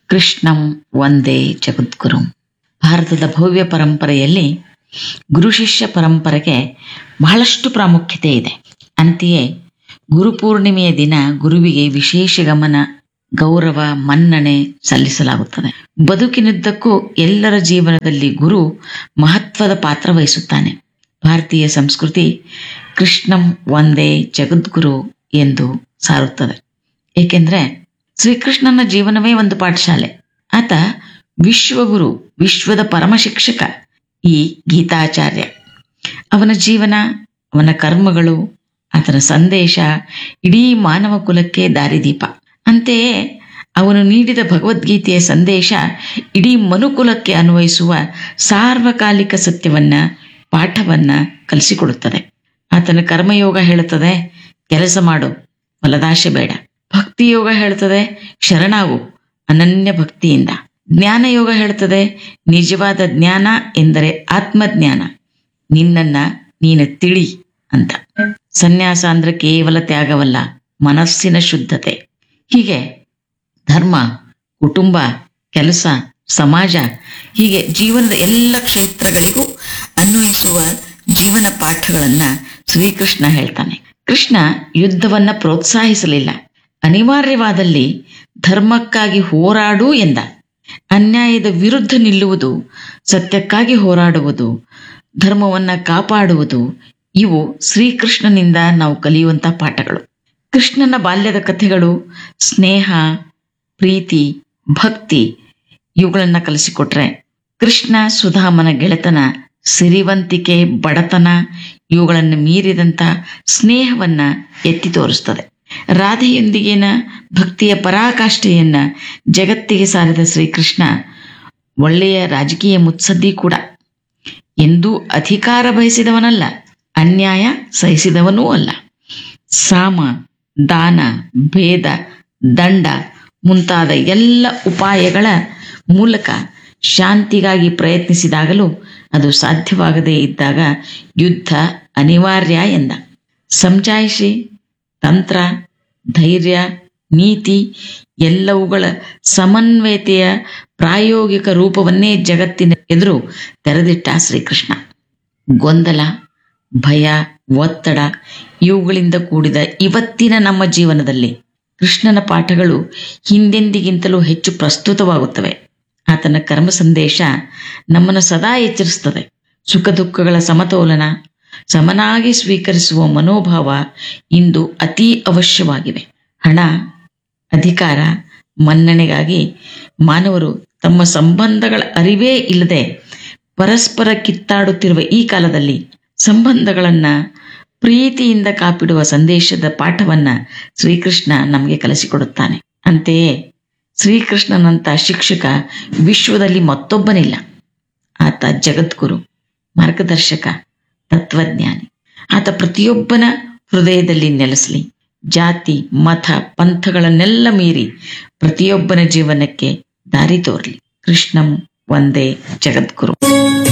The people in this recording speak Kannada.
ಕೃಷ್ಣಂ ಒಂದೇ ಜಗದ್ಗುರು ಭಾರತದ ಭವ್ಯ ಪರಂಪರೆಯಲ್ಲಿ ಗುರು ಶಿಷ್ಯ ಪರಂಪರೆಗೆ ಬಹಳಷ್ಟು ಪ್ರಾಮುಖ್ಯತೆ ಇದೆ ಅಂತೆಯೇ ಗುರುಪೂರ್ಣಿಮೆಯ ದಿನ ಗುರುವಿಗೆ ವಿಶೇಷ ಗಮನ ಗೌರವ ಮನ್ನಣೆ ಸಲ್ಲಿಸಲಾಗುತ್ತದೆ ಬದುಕಿನುದ್ದಕ್ಕೂ ಎಲ್ಲರ ಜೀವನದಲ್ಲಿ ಗುರು ಮಹತ್ವದ ಪಾತ್ರ ವಹಿಸುತ್ತಾನೆ ಭಾರತೀಯ ಸಂಸ್ಕೃತಿ ಕೃಷ್ಣಂ ಒಂದೇ ಜಗದ್ಗುರು ಎಂದು ಸಾರುತ್ತದೆ ಏಕೆಂದ್ರೆ ಶ್ರೀಕೃಷ್ಣನ ಜೀವನವೇ ಒಂದು ಪಾಠಶಾಲೆ ಆತ ವಿಶ್ವಗುರು ವಿಶ್ವದ ಪರಮ ಶಿಕ್ಷಕ ಈ ಗೀತಾಚಾರ್ಯ ಅವನ ಜೀವನ ಅವನ ಕರ್ಮಗಳು ಆತನ ಸಂದೇಶ ಇಡೀ ಮಾನವ ಕುಲಕ್ಕೆ ದಾರಿದೀಪ ಅಂತೆಯೇ ಅವನು ನೀಡಿದ ಭಗವದ್ಗೀತೆಯ ಸಂದೇಶ ಇಡೀ ಮನುಕುಲಕ್ಕೆ ಅನ್ವಯಿಸುವ ಸಾರ್ವಕಾಲಿಕ ಸತ್ಯವನ್ನ ಪಾಠವನ್ನ ಕಲಿಸಿಕೊಡುತ್ತದೆ ಆತನ ಕರ್ಮಯೋಗ ಹೇಳುತ್ತದೆ ಕೆಲಸ ಮಾಡು ಫಲದಾಶೆ ಬೇಡ ಭಕ್ತಿ ಯೋಗ ಹೇಳ್ತದೆ ಶರಣಾಗು ಅನನ್ಯ ಭಕ್ತಿಯಿಂದ ಜ್ಞಾನ ಯೋಗ ಹೇಳ್ತದೆ ನಿಜವಾದ ಜ್ಞಾನ ಎಂದರೆ ಆತ್ಮಜ್ಞಾನ ನಿನ್ನನ್ನ ನೀನು ತಿಳಿ ಅಂತ ಸನ್ಯಾಸ ಅಂದ್ರೆ ಕೇವಲ ತ್ಯಾಗವಲ್ಲ ಮನಸ್ಸಿನ ಶುದ್ಧತೆ ಹೀಗೆ ಧರ್ಮ ಕುಟುಂಬ ಕೆಲಸ ಸಮಾಜ ಹೀಗೆ ಜೀವನದ ಎಲ್ಲ ಕ್ಷೇತ್ರಗಳಿಗೂ ಅನ್ವಯಿಸುವ ಜೀವನ ಪಾಠಗಳನ್ನ ಶ್ರೀಕೃಷ್ಣ ಹೇಳ್ತಾನೆ ಕೃಷ್ಣ ಯುದ್ಧವನ್ನ ಪ್ರೋತ್ಸಾಹಿಸಲಿಲ್ಲ ಅನಿವಾರ್ಯವಾದಲ್ಲಿ ಧರ್ಮಕ್ಕಾಗಿ ಹೋರಾಡು ಎಂದ ಅನ್ಯಾಯದ ವಿರುದ್ಧ ನಿಲ್ಲುವುದು ಸತ್ಯಕ್ಕಾಗಿ ಹೋರಾಡುವುದು ಧರ್ಮವನ್ನ ಕಾಪಾಡುವುದು ಇವು ಶ್ರೀಕೃಷ್ಣನಿಂದ ನಾವು ಕಲಿಯುವಂತ ಪಾಠಗಳು ಕೃಷ್ಣನ ಬಾಲ್ಯದ ಕಥೆಗಳು ಸ್ನೇಹ ಪ್ರೀತಿ ಭಕ್ತಿ ಇವುಗಳನ್ನ ಕಲಿಸಿಕೊಟ್ರೆ ಕೃಷ್ಣ ಸುಧಾಮನ ಗೆಳೆತನ ಸಿರಿವಂತಿಕೆ ಬಡತನ ಇವುಗಳನ್ನು ಮೀರಿದಂತ ಸ್ನೇಹವನ್ನ ಎತ್ತಿ ತೋರಿಸ್ತದೆ ರಾಧೆಯೊಂದಿಗಿನ ಭಕ್ತಿಯ ಪರಾಕಾಷ್ಠೆಯನ್ನ ಜಗತ್ತಿಗೆ ಸಾರಿದ ಶ್ರೀಕೃಷ್ಣ ಒಳ್ಳೆಯ ರಾಜಕೀಯ ಮುತ್ಸದ್ದಿ ಕೂಡ ಎಂದೂ ಅಧಿಕಾರ ಬಯಸಿದವನಲ್ಲ ಅನ್ಯಾಯ ಸಹಿಸಿದವನೂ ಅಲ್ಲ ಸಾಮ ದಾನ ಭೇದ ದಂಡ ಮುಂತಾದ ಎಲ್ಲ ಉಪಾಯಗಳ ಮೂಲಕ ಶಾಂತಿಗಾಗಿ ಪ್ರಯತ್ನಿಸಿದಾಗಲೂ ಅದು ಸಾಧ್ಯವಾಗದೇ ಇದ್ದಾಗ ಯುದ್ಧ ಅನಿವಾರ್ಯ ಎಂದ ಸಮಜಾಯಿಷಿ ತಂತ್ರ ಧೈರ್ಯ ನೀತಿ ಎಲ್ಲವುಗಳ ಸಮನ್ವಯತೆಯ ಪ್ರಾಯೋಗಿಕ ರೂಪವನ್ನೇ ಜಗತ್ತಿನ ಎದುರು ತೆರೆದಿಟ್ಟ ಶ್ರೀಕೃಷ್ಣ ಗೊಂದಲ ಭಯ ಒತ್ತಡ ಇವುಗಳಿಂದ ಕೂಡಿದ ಇವತ್ತಿನ ನಮ್ಮ ಜೀವನದಲ್ಲಿ ಕೃಷ್ಣನ ಪಾಠಗಳು ಹಿಂದೆಂದಿಗಿಂತಲೂ ಹೆಚ್ಚು ಪ್ರಸ್ತುತವಾಗುತ್ತವೆ ಆತನ ಕರ್ಮ ಸಂದೇಶ ನಮ್ಮನ್ನು ಸದಾ ಎಚ್ಚರಿಸುತ್ತದೆ ಸುಖ ದುಃಖಗಳ ಸಮತೋಲನ ಸಮನಾಗಿ ಸ್ವೀಕರಿಸುವ ಮನೋಭಾವ ಇಂದು ಅತೀ ಅವಶ್ಯವಾಗಿವೆ ಹಣ ಅಧಿಕಾರ ಮನ್ನಣೆಗಾಗಿ ಮಾನವರು ತಮ್ಮ ಸಂಬಂಧಗಳ ಅರಿವೇ ಇಲ್ಲದೆ ಪರಸ್ಪರ ಕಿತ್ತಾಡುತ್ತಿರುವ ಈ ಕಾಲದಲ್ಲಿ ಸಂಬಂಧಗಳನ್ನ ಪ್ರೀತಿಯಿಂದ ಕಾಪಿಡುವ ಸಂದೇಶದ ಪಾಠವನ್ನ ಶ್ರೀಕೃಷ್ಣ ನಮಗೆ ಕಲಿಸಿಕೊಡುತ್ತಾನೆ ಅಂತೆಯೇ ಶ್ರೀಕೃಷ್ಣನಂತ ಶಿಕ್ಷಕ ವಿಶ್ವದಲ್ಲಿ ಮತ್ತೊಬ್ಬನಿಲ್ಲ ಆತ ಜಗದ್ಗುರು ಮಾರ್ಗದರ್ಶಕ ತತ್ವಜ್ಞಾನಿ ಆತ ಪ್ರತಿಯೊಬ್ಬನ ಹೃದಯದಲ್ಲಿ ನೆಲೆಸಲಿ ಜಾತಿ ಮತ ಪಂಥಗಳನ್ನೆಲ್ಲ ಮೀರಿ ಪ್ರತಿಯೊಬ್ಬನ ಜೀವನಕ್ಕೆ ದಾರಿ ತೋರಲಿ ಕೃಷ್ಣಂ ಒಂದೇ ಜಗದ್ಗುರು